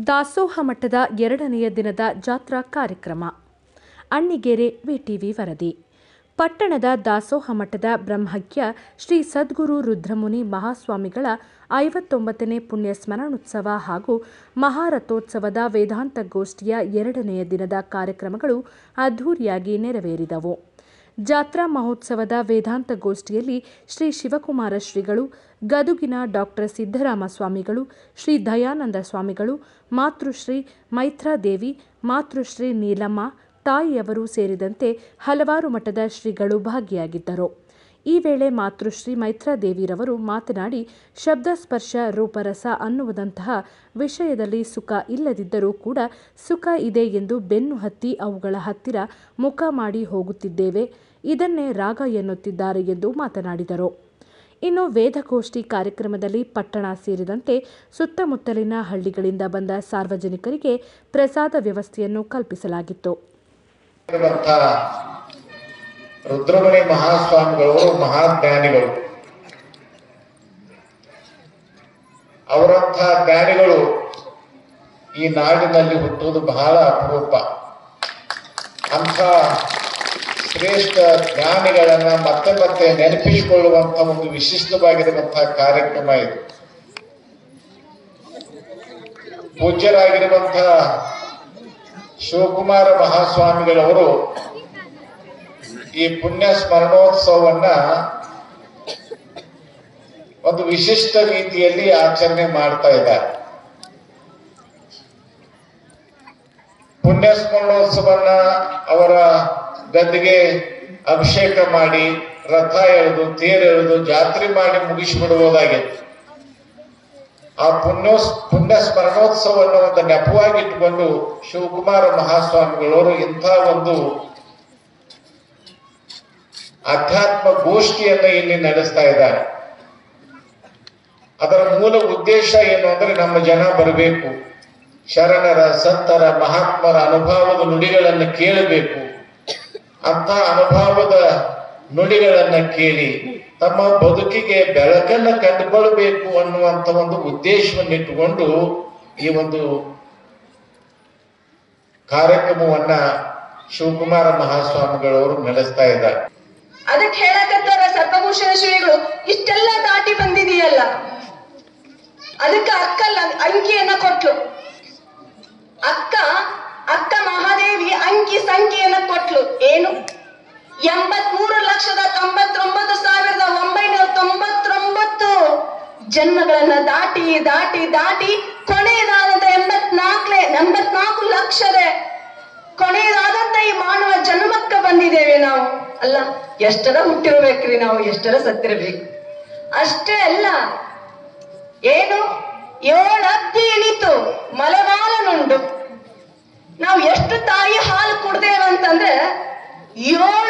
ದಾಸೋಹ ಮಠದ ಎರಡನೆಯ ದಿನದ ಜಾತ್ರಾ ಕಾರ್ಯಕ್ರಮ ಅಣ್ಣಿಗೇರಿ ವಿಟಿವಿ ವರದಿ ಪಟ್ಟಣದ ದಾಸೋಹ ಮಠದ ಬ್ರಹ್ಮಜ್ಞ ಶ್ರೀ ಸದ್ಗುರು ರುದ್ರಮುನಿ ಮಹಾಸ್ವಾಮಿಗಳ ಐವತ್ತೊಂಬತ್ತನೇ ಪುಣ್ಯ ಸ್ಮರಣೋತ್ಸವ ಹಾಗೂ ಮಹಾರಥೋತ್ಸವದ ವೇದಾಂತ ಗೋಷ್ಠಿಯ ಎರಡನೆಯ ದಿನದ ಕಾರ್ಯಕ್ರಮಗಳು ಅದ್ಧೂರಿಯಾಗಿ ನೆರವೇರಿದವು ಜಾತ್ರಾ ಮಹೋತ್ಸವದ ವೇದಾಂತ ಗೋಷ್ಠಿಯಲ್ಲಿ ಶ್ರೀ ಶಿವಕುಮಾರ ಶ್ರೀಗಳು ಗದುಗಿನ ಡಾಕ್ಟರ್ ಸಿದ್ದರಾಮ ಸ್ವಾಮಿಗಳು ಶ್ರೀ ದಯಾನಂದ ಸ್ವಾಮಿಗಳು ಮಾತೃಶ್ರೀ ಮೈತ್ರಾದೇವಿ ಮಾತೃಶ್ರೀ ನೀಲಮ್ಮ ತಾಯಿಯವರು ಸೇರಿದಂತೆ ಹಲವಾರು ಮಠದ ಶ್ರೀಗಳು ಭಾಗಿಯಾಗಿದ್ದರು ಈ ವೇಳೆ ಮಾತೃಶ್ರೀ ಮೈತ್ರಾದೇವಿರವರು ಮಾತನಾಡಿ ಶಬ್ದ ಸ್ಪರ್ಶ ರೂಪರಸ ಅನ್ನುವುದಂತಹ ವಿಷಯದಲ್ಲಿ ಸುಖ ಇಲ್ಲದಿದ್ದರೂ ಕೂಡ ಸುಖ ಇದೆ ಎಂದು ಬೆನ್ನು ಹತ್ತಿ ಅವುಗಳ ಹತ್ತಿರ ಮುಖ ಮಾಡಿ ಹೋಗುತ್ತಿದ್ದೇವೆ ಇದನ್ನೇ ರಾಗ ಎನ್ನುತ್ತಿದ್ದಾರೆ ಎಂದು ಮಾತನಾಡಿದರು ಇನ್ನು ವೇದಗೋಷ್ಠಿ ಕಾರ್ಯಕ್ರಮದಲ್ಲಿ ಪಟ್ಟಣ ಸೇರಿದಂತೆ ಸುತ್ತಮುತ್ತಲಿನ ಹಳ್ಳಿಗಳಿಂದ ಬಂದ ಸಾರ್ವಜನಿಕರಿಗೆ ಪ್ರಸಾದ ವ್ಯವಸ್ಥೆಯನ್ನು ಕಲ್ಪಿಸಲಾಗಿತ್ತು ಇರುವಂಥ ರುದ್ರಮಣಿ ಮಹಾಸ್ವಾಮಿಗಳು ಮಹಾಜ್ಞಾನಿಗಳು ಅವರಂಥ ಜ್ಞಾನಿಗಳು ಈ ನಾಡಿನಲ್ಲಿ ಹುಟ್ಟುವುದು ಬಹಳ ಅಪರೂಪ ಅಂಥ ಶ್ರೇಷ್ಠ ಜ್ಞಾನಿಗಳನ್ನ ಮತ್ತೆ ಮತ್ತೆ ನೆನಪಿಸಿಕೊಳ್ಳುವಂಥ ಒಂದು ವಿಶಿಷ್ಟವಾಗಿರುವಂತಹ ಕಾರ್ಯಕ್ರಮ ಇದು ಪೂಜ್ಯರಾಗಿರುವಂತಹ ಶಿವಕುಮಾರ ಮಹಾಸ್ವಾಮಿಗಳವರು ಈ ಪುಣ್ಯ ಸ್ಮರಣೋತ್ಸವವನ್ನ ಒಂದು ವಿಶಿಷ್ಟ ರೀತಿಯಲ್ಲಿ ಆಚರಣೆ ಮಾಡ್ತಾ ಇದ್ದಾರೆ ಪುಣ್ಯ ಸ್ಮರಣೋತ್ಸವನ್ನ ಅವರ ಗದ್ದಿಗೆ ಅಭಿಷೇಕ ಮಾಡಿ ರಥ ಎಳೆದು ತೇರು ಎಳೆದು ಜಾತ್ರೆ ಮಾಡಿ ಮುಗಿಸಿಬಿಡುವುದಾಗಿತ್ತು ಆ ಪುಣ್ಯ ಪುಣ್ಯ ಸ್ಮರಣೋತ್ಸವವನ್ನು ಒಂದು ನೆಪವಾಗಿಟ್ಟುಕೊಂಡು ಶಿವಕುಮಾರ ಮಹಾಸ್ವಾಮಿಗಳವರು ಇಂಥ ಒಂದು ಅಧ್ಯಾತ್ಮ ಗೋಷ್ಠಿಯನ್ನ ಇಲ್ಲಿ ನಡೆಸ್ತಾ ಇದ್ದಾರೆ ಅದರ ಮೂಲ ಉದ್ದೇಶ ಏನು ಅಂದ್ರೆ ನಮ್ಮ ಜನ ಬರಬೇಕು ಶರಣರ ಸಂತರ ಮಹಾತ್ಮರ ಅನುಭವದ ನುಡಿಗಳನ್ನು ಕೇಳಬೇಕು ಅಂಥ ಅನುಭವದ ನುಡಿಗಳನ್ನ ಕೇಳಿ ತಮ್ಮ ಬದುಕಿಗೆ ಬೆಳಕನ್ನ ಕಂಡುಕೊಳ್ಬೇಕು ಅನ್ನುವಂತ ಒಂದು ಉದ್ದೇಶವನ್ನಿಟ್ಟುಕೊಂಡು ಈ ಒಂದು ಕಾರ್ಯಕ್ರಮವನ್ನ ಶಿವಕುಮಾರ ಮಹಾಸ್ವಾಮಿಗಳವರು ನಡೆಸ್ತಾ ಇದ್ದಾರೆ ಅದಕ್ಕೆ ಹೇಳಕತ್ತಾರ ಸರ್ಪಭೂಷಣ ಶ್ರೀಗಳು ಇಷ್ಟೆಲ್ಲ ದಾಟಿ ಬಂದಿದೆಯಲ್ಲ ಅದಕ್ಕೆ ಅಕ್ಕ ಲ- ಅಂಕಿಯನ್ನ ಕೊಟ್ಲು ಅಕ್ಕ ಅಕ್ಕ ಮಹಾದೇವಿ ಅಂಕಿ ಸಂಖ್ಯೆಯನ್ನ ಕೊಟ್ಲು ಏನು ಎಂಬತ್ಮೂರು ಲಕ್ಷದ ತೊಂಬತ್ತೊಂಬತ್ತು ಸಾವಿರದ ಒಂಬೈನೂರ ತೊಂಬತ್ತೊಂಬತ್ತು ಜನ್ಮಗಳನ್ನ ದಾಟಿ ದಾಟಿ ದಾಟಿ ಕೊನೆಯದಾದಂತ ಎಂಬತ್ನಾಲ್ಕನೇ ಎಂಬತ್ನಾಲ್ಕು ಲಕ್ಷದ ಕೊನೆಯದಾದಂತ ಈ ಮಾನವ ಜನ್ಮಕ್ಕ ಬಂದಿದ್ದೇವೆ ನಾವು ಅಲ್ಲ ಎಷ್ಟರ ಹುಟ್ಟಿರ್ಬೇಕ್ರಿ ನಾವು ಎಷ್ಟರ ಸತ್ತಿರಬೇಕು ಅಷ್ಟೇ ಅಲ್ಲ ಏನು ಏಳಬ್ಬಿ ಇಳಿತು ಮಲಬಾಲನುಂಡು ನಾವು ಎಷ್ಟು ತಾಯಿ ಹಾಲು ಕುಡ್ದೇವಂತಂದ್ರೆ ಏಳು